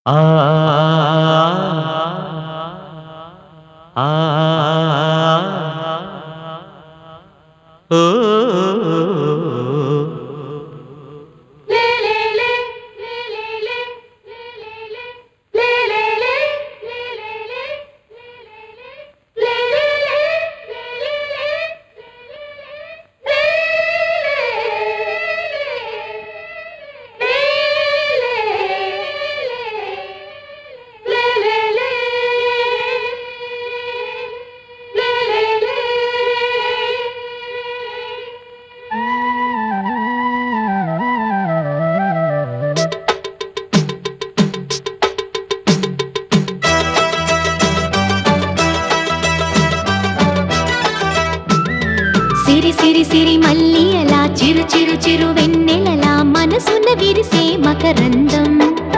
ఆ ఆ ఓ సిరి సిరి సిరి మల్లి అలా చిరు చిరు చిరు వెన్నెలలా మనసున విరిసే మకరందం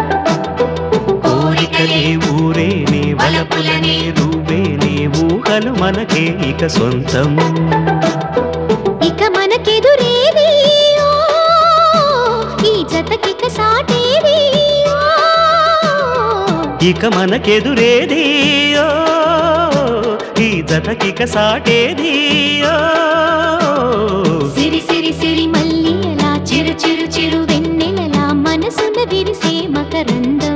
కోరికలే ఊరేనే వలపులనే రూవేనే ఊహలు మనకే ఇక సొంతం ఇక మనకెదురేది ఓ, ఈ జతకిక సాటేది ఓ. ఇక మనకెదురేది ఓ, ఈ జతకిక సాటేది ఓ. సిరి సిరి సిరి మల్లి అలా చిరు చిరు చిరు వెన్నెలలా మనసున విరిసే మకరందం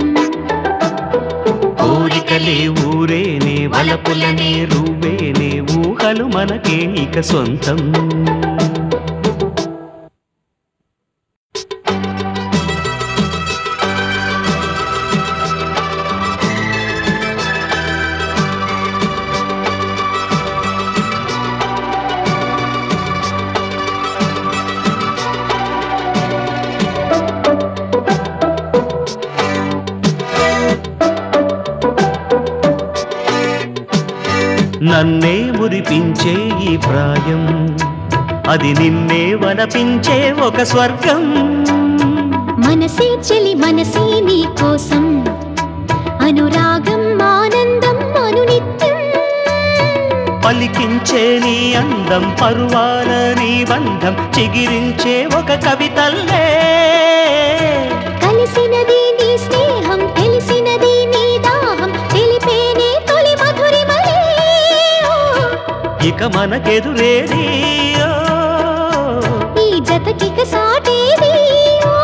కోరికలే ఊరేనే వలపులనే రూవేనే ఊహలు మనకే ఇక సొంతం నన్నే మురిపించే ఈ ప్రాయం అది నిన్నే వనపించే ఒక స్వర్గం మనసే చెలి మనసే నీ కోసం అనురాగం ఆనందం అనునిత్యం పలికించే నీ అందం పరువాల నీ బంధం చిగిరించే ఒక కవితల్లే కలిసినది నీ స్నేహం తెలిసినది నీ దాహం తెలిపేనే తొలి మధురిమలే ఓ, ఇక మనకెదురేది ఓ. ఈ జతకిక సాటేది ఓ.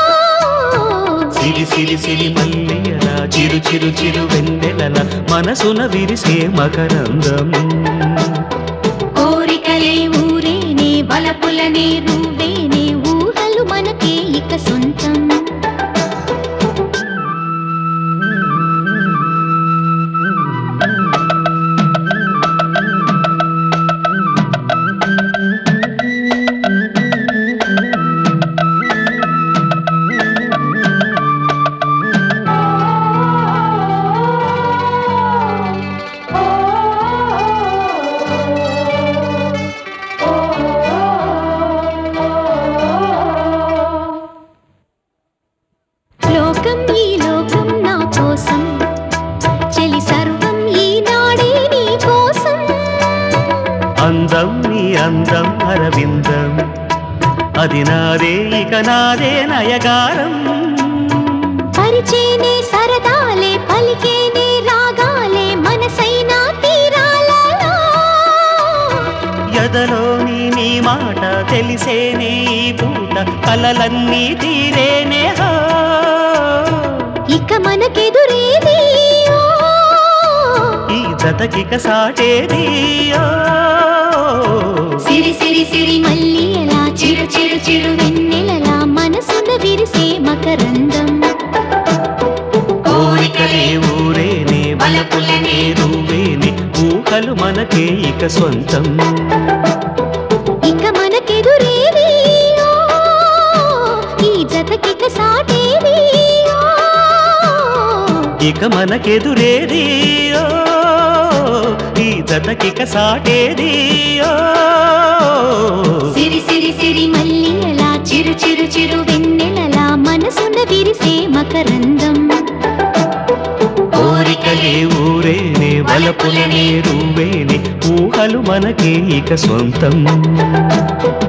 సిరి సిరి సిరి మల్లియల చిరు చిరు చిరు వెన్నెలల మనసున విరిసే మకరందం కోరికలే ఊరేనే బలపులనే నువ్వేనే ఊహలు మనకే ఇక సొంతం లోకం ఈ లోకం నా కోసం చెలి సర్వం ఈనాడే నీ కోసం అందం నీ అందం అరవిందం అది నాదే ఇక నాదే నయగారం పరిచేనే సరదాలే పలికేనే రాగాలే మనసైనా తీరాలలో ఎదలోని నీ మాట తెలిసేనే ఈ పూట కలలన్నీ తీరేనే హో. ఇక మనకెదురేది ఓ. ఈ జతకిక సాటేది ఓ. సిరి సిరి సిరి మల్లి ఎలా చిరు చిరు చిరు వెన్నెలలా మనసున విరిసే మకరందం కోరికలే ఊరేనే బలపులనే రూవేనే ఊహలు మనకే ఇక సొంతం ఇక మనకెదురేది ఓ. ఈ జతకిక సాటేది ఓ. ఇక మనకెదురేది ఓ. ఈ జతకిక సాటేది ఓ. సిరి సిరి సిరి మల్లి ఎలా చిరు చిరు చిరు వెన్నెలలా మనసున విరిసే మకరందం కోరికలే ఊరేనే వలపులనే రూవేనే ఊహలు మనకే ఇక సొంతం